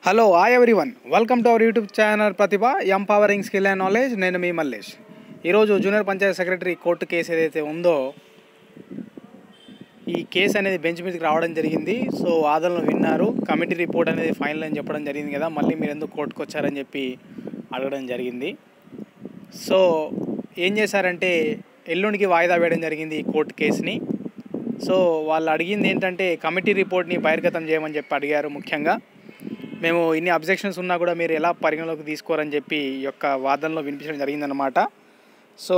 hello hi everyone welcome to our YouTube channel Pratibha empowering skill and knowledge నేను మీ మల్లేష్ ఈరోజు junior panchayat secretary court case ఏదైతే ఉందో ఈ కేసు అనేది బెంచ్ మీదకి రావడం జరిగింది సో వాదనలు విన్నారు కమిటీ రిపోర్ట్ అనేది ఫైనల్ అని చెప్పడం జరిగింది కదా మళ్ళీ మీరు ఎందుకు కోర్టుకు వచ్చారని చెప్పి అడగడం జరిగింది సో ఏం చేశారంటే ఎల్లుండికి వాయిదా వేయడం జరిగింది ఈ కోర్టు కేసుని సో వాళ్ళు అడిగింది ఏంటంటే కమిటీ రిపోర్ట్ని బహిర్గతం చేయమని చెప్పి అడిగారు ముఖ్యంగా మేము ఇన్ని అబ్జెక్షన్స్ ఉన్నా కూడా మీరు ఎలా పరిగణలోకి తీసుకోరని చెప్పి ఈ యొక్క వాదనలో వినిపించడం జరిగిందనమాట సో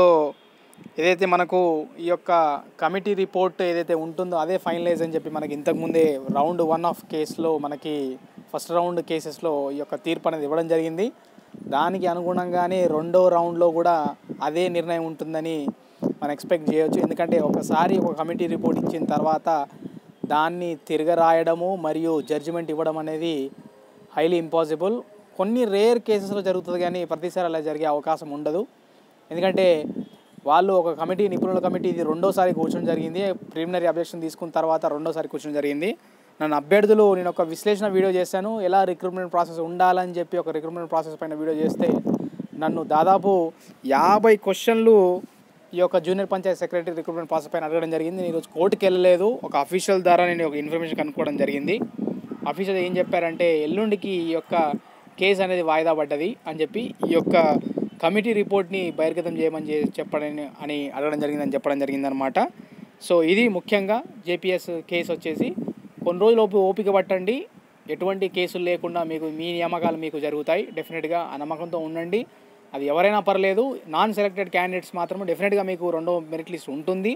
ఏదైతే మనకు ఈ యొక్క కమిటీ రిపోర్ట్ ఏదైతే ఉంటుందో అదే ఫైనలైజ్ అని చెప్పి మనకి ఇంతకుముందే రౌండ్ వన్ ఆఫ్ కేసులో మనకి ఫస్ట్ రౌండ్ కేసెస్లో ఈ యొక్క తీర్పు అనేది ఇవ్వడం జరిగింది దానికి అనుగుణంగానే రెండో రౌండ్లో కూడా అదే నిర్ణయం ఉంటుందని మనం ఎక్స్పెక్ట్ చేయొచ్చు ఎందుకంటే ఒకసారి ఒక కమిటీ రిపోర్ట్ ఇచ్చిన తర్వాత దాన్ని తిరగరాయడము మరియు జడ్జిమెంట్ ఇవ్వడం అనేది హైలీ ఇంపాసిబుల్ కొన్ని రేర్ కేసెస్లో జరుగుతుంది కానీ ప్రతిసారి అలా జరిగే అవకాశం ఉండదు ఎందుకంటే వాళ్ళు ఒక కమిటీ నిపుణుల కమిటీ ఇది రెండోసారి కూర్చొని జరిగింది ప్రిలిమినరీ అబ్జెక్షన్ తీసుకున్న తర్వాత రెండోసారి కూర్చొని జరిగింది నన్ను అభ్యర్థులు నేను ఒక విశ్లేషణ వీడియో చేశాను ఎలా రిక్రూట్మెంట్ ప్రాసెస్ ఉండాలని చెప్పి ఒక రిక్రూట్మెంట్ ప్రాసెస్ పైన వీడియో చేస్తే నన్ను దాదాపు యాభై క్వశ్చన్లు ఈ యొక్క junior panchayat secretary recruitment process పైన అడగడం జరిగింది నేను ఈరోజు కోర్టుకి వెళ్ళలేదు ఒక అఫీషియల్ ద్వారా నేను ఒక ఇన్ఫర్మేషన్ కనుక్కోవడం జరిగింది అఫీషియల్ ఏం చెప్పారంటే ఎల్లుండికి ఈ యొక్క కేసు అనేది వాయిదా పడ్డది అని చెప్పి ఈ యొక్క కమిటీ రిపోర్ట్ని బహిర్గతం చేయమని చే- చెప్పడం అని అడగడం జరిగిందని చెప్పడం జరిగిందనమాట సో ఇది ముఖ్యంగా జేపీఎస్ కేసు వచ్చేసి కొన్ని రోజులోపు ఓపిక పట్టండి ఎటువంటి కేసులు లేకుండా మీకు మీ నియామకాలు మీకు జరుగుతాయి డెఫినెట్గా ఆ నమ్మకంతో ఉండండి అది ఎవరైనా పర్లేదు నాన్ సెలెక్టెడ్ క్యాండిడేట్స్ మాత్రం డెఫినెట్గా మీకు రెండో మెరిట్ లిస్ట్ ఉంటుంది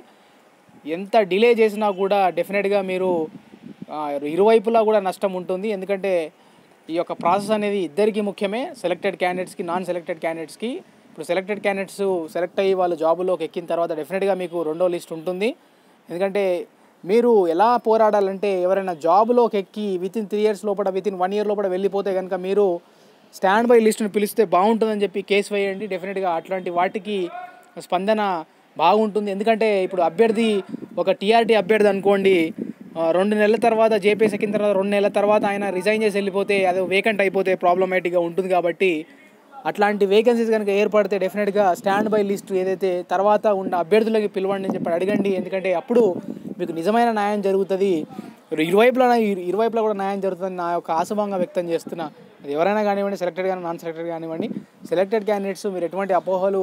ఎంత డిలే చేసినా కూడా డెఫినెట్గా మీరు ఆ, ఇరువైపులా కూడా నష్టం ఉంటుంది ఎందుకంటే ఈ యొక్క ప్రాసెస్ అనేది ఇద్దరికి ముఖ్యమే సెలెక్టెడ్ క్యాండిడేట్స్కి నాన్ సెలెక్టెడ్ క్యాండిడేట్స్కి ఇప్పుడు సెలెక్టెడ్ క్యాండిడేట్స్ సెలెక్ట్ అయ్యి వాళ్ళు జాబులోకి ఎక్కిన తర్వాత డెఫినెట్గా మీకు రెండో లిస్ట్ ఉంటుంది ఎందుకంటే మీరు ఎలా పోరాడాలంటే ఎవరైనా జాబ్లోకి ఎక్కి విత్ ఇన్ త్రీ ఇయర్స్ లోపల విత్ ఇన్ వన్ ఇయర్ లోపల వెళ్ళిపోతే కనుక మీరు స్టాండ్ బై లిస్టును పిలిస్తే బాగుంటుందని చెప్పి కేసు వేయండి డెఫినెట్గా అట్లాంటి వాటికి స్పందన బాగుంటుంది ఎందుకంటే ఇప్పుడు అభ్యర్థి ఒక టీఆర్టీ అభ్యర్థి అనుకోండి ఆ, రెండు నెలల తర్వాత జేపీఎస్ ఎక్కిన తర్వాత రెండు నెలల తర్వాత ఆయన రిజైన్ చేసి వెళ్ళిపోతే అది వేకెంట్ అయిపోతే ప్రాబ్లమేటిక్గా ఉంటుంది కాబట్టి అట్లాంటి వేకెన్సీస్ కనుక ఏర్పడితే డెఫినెట్గా స్టాండ్ బై లిస్ట్ ఏదైతే తర్వాత ఉన్న అభ్యర్థులకి పిలవండి అని చెప్పి అడగండి ఎందుకంటే అప్పుడు మీకు నిజమైన న్యాయం జరుగుతుంది ఇరువైపులా ఇరువైపులా కూడా న్యాయం జరుగుతుందని నా యొక్క ఆశభంగా వ్యక్తం చేస్తున్నా అది ఎవరైనా కానివ్వండి సెలెక్టెడ్ కానీ నాన్ సెలెక్టెడ్ కానివ్వండి సెలెక్టెడ్ క్యాండిడేట్స్ మీరు ఎటువంటి అపోహలు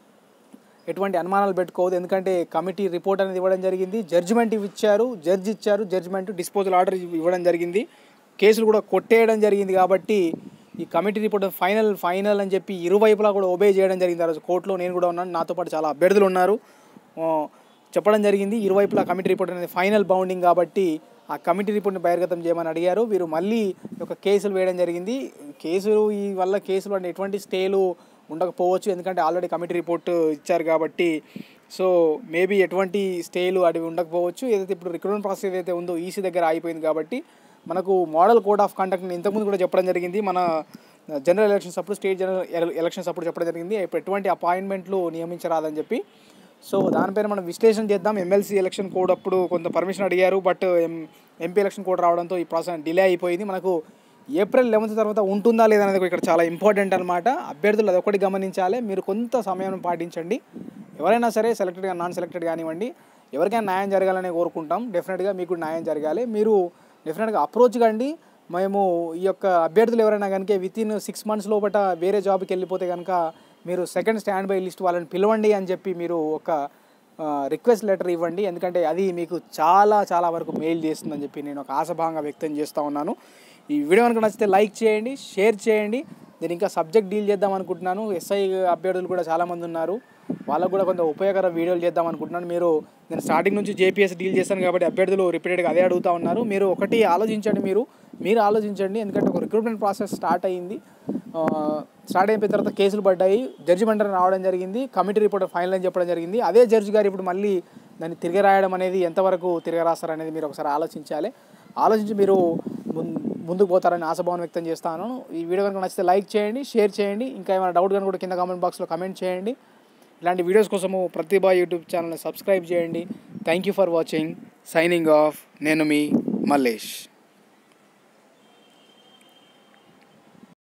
ఎటువంటి అనుమానాలు పెట్టుకోవద్దు ఎందుకంటే కమిటీ రిపోర్ట్ అనేది ఇవ్వడం జరిగింది జడ్జిమెంట్ ఇచ్చారు జడ్జి ఇచ్చారు జడ్జిమెంట్ డిస్పోజల్ ఆర్డర్ ఇవ్వడం జరిగింది కేసులు కూడా కొట్టేయడం జరిగింది కాబట్టి ఈ కమిటీ రిపోర్ట్ ఫైనల్ ఫైనల్ అని చెప్పి ఇరువైపులా కూడా ఒబే చేయడం జరిగింది ఆ రోజు కోర్టులో నేను కూడా ఉన్నాను నాతో పాటు చాలా అభ్యర్థులు ఉన్నారు ఆ, చెప్పడం జరిగింది ఇరువైపులా కమిటీ రిపోర్ట్ అనేది ఫైనల్ బౌండింగ్ కాబట్టి ఆ కమిటీ రిపోర్ట్ని బహిర్గతం చేయమని అడిగారు వీరు మళ్ళీ ఒక కేసులు వేయడం జరిగింది కేసులు ఈ వల్ల కేసులు అంటే ఎటువంటి స్టేలు ఉండకపోవచ్చు ఎందుకంటే ఆల్రెడీ కమిటీ రిపోర్ట్ ఇచ్చారు కాబట్టి సో మేబీ ఎటువంటి స్టేలు అవి ఉండకపోవచ్చు ఏదైతే ఇప్పుడు రిక్రూట్మెంట్ ప్రాసెస్ ఏదైతే ఉందో ఈసీ దగ్గర ఆగిపోయింది కాబట్టి మనకు మోడల్ కోడ్ ఆఫ్ కండక్ట్ని ఇంతకుముందు కూడా చెప్పడం జరిగింది మన జనరల్ ఎలక్షన్స్ అప్పుడు స్టేట్ జనరల్ ఎలక్షన్స్ అప్పుడు చెప్పడం జరిగింది ఇప్పుడు ఎటువంటి అపాయింట్మెంట్లు నియమించరాదని చెప్పి సో దానిపైన మనం విశ్లేషణ చేద్దాం ఎమ్మెల్సీ ఎలక్షన్ కోడ్ అప్పుడు కొంత పర్మిషన్ అడిగారు బట్ ఎంపీ ఎలక్షన్ కోడ్ రావడంతో ఈ ప్రాసెస్ డిలే అయిపోయింది మనకు ఏప్రిల్ లెవెన్త్ తర్వాత ఉంటుందా లేదా అనేది ఇక్కడ చాలా ఇంపార్టెంట్ అనమాట అభ్యర్థులు అదొకటి గమనించాలి మీరు కొంత సమయం పాటించండి ఎవరైనా సరే సెలెక్టెడ్ నాన్ సెలెక్టెడ్ కానివ్వండి ఎవరికైనా న్యాయం జరగాలని కోరుకుంటాం డెఫినెట్గా మీకు న్యాయం జరగాలి మీరు డెఫినెట్గా అప్రోచ్ కండి మేము ఈ యొక్క అభ్యర్థులు ఎవరైనా కనుక విత్ ఇన్ సిక్స్ మంత్స్ లోపల వేరే జాబ్కి వెళ్ళిపోతే కనుక మీరు సెకండ్ స్టాండ్ బై లిస్ట్ వాళ్ళని పిలవండి అని చెప్పి మీరు ఒక రిక్వెస్ట్ లెటర్ ఇవ్వండి ఎందుకంటే అది మీకు చాలా చాలా వరకు మెయిల్ చేస్తుందని చెప్పి నేను ఒక ఆశాభావంగా వ్యక్తం చేస్తూ ఉన్నాను ఈ వీడియో కనుక నచ్చితే లైక్ చేయండి షేర్ చేయండి నేను ఇంకా సబ్జెక్ట్ డీల్ చేద్దాం అనుకుంటున్నాను ఎస్ఐ అభ్యర్థులు కూడా చాలామంది ఉన్నారు వాళ్ళకు కూడా కొంత ఉపయోగకర వీడియోలు చేద్దాం అనుకుంటున్నాను మీరు నేను స్టార్టింగ్ నుంచి జేపీఎస్ డీల్ చేస్తాను కాబట్టి అభ్యర్థులు రిపీటెడ్గా అదే అడుగుతా ఉన్నారు మీరు ఒకటి ఆలోచించండి మీరు మీరు ఆలోచించండి ఎందుకంటే ఒక రిక్రూట్మెంట్ ప్రాసెస్ స్టార్ట్ అయ్యింది ఆ, స్టార్ట్ అయిపోయిన తర్వాత కేసులు పడ్డాయి జడ్జిమెంట్ రావడం జరిగింది కమిటీ రిపోర్ట్ ఫైనల్ అని చెప్పడం జరిగింది అదే జడ్జి గారు ఇప్పుడు మళ్ళీ దాన్ని తిరిగి రాయడం అనేది ఎంతవరకు తిరిగి రాస్తారు అనేది మీరు ఒకసారి ఆలోచించాలి ఆలోచించి మీరు ముం- ముందుకు పోతారని ఆశాభావం వ్యక్తం చేస్తాను ఈ వీడియో కనుక నచ్చితే లైక్ చేయండి షేర్ చేయండి ఇంకా ఏమైనా డౌట్ కనుక కూడా కింద కామెంట్ బాక్స్లో కమెంట్ చేయండి ఇలాంటి వీడియోస్ కోసము ప్రతిభా యూట్యూబ్ ఛానల్ని సబ్స్క్రైబ్ చేయండి thank you for watching signing off నేను మీ మల్లేష్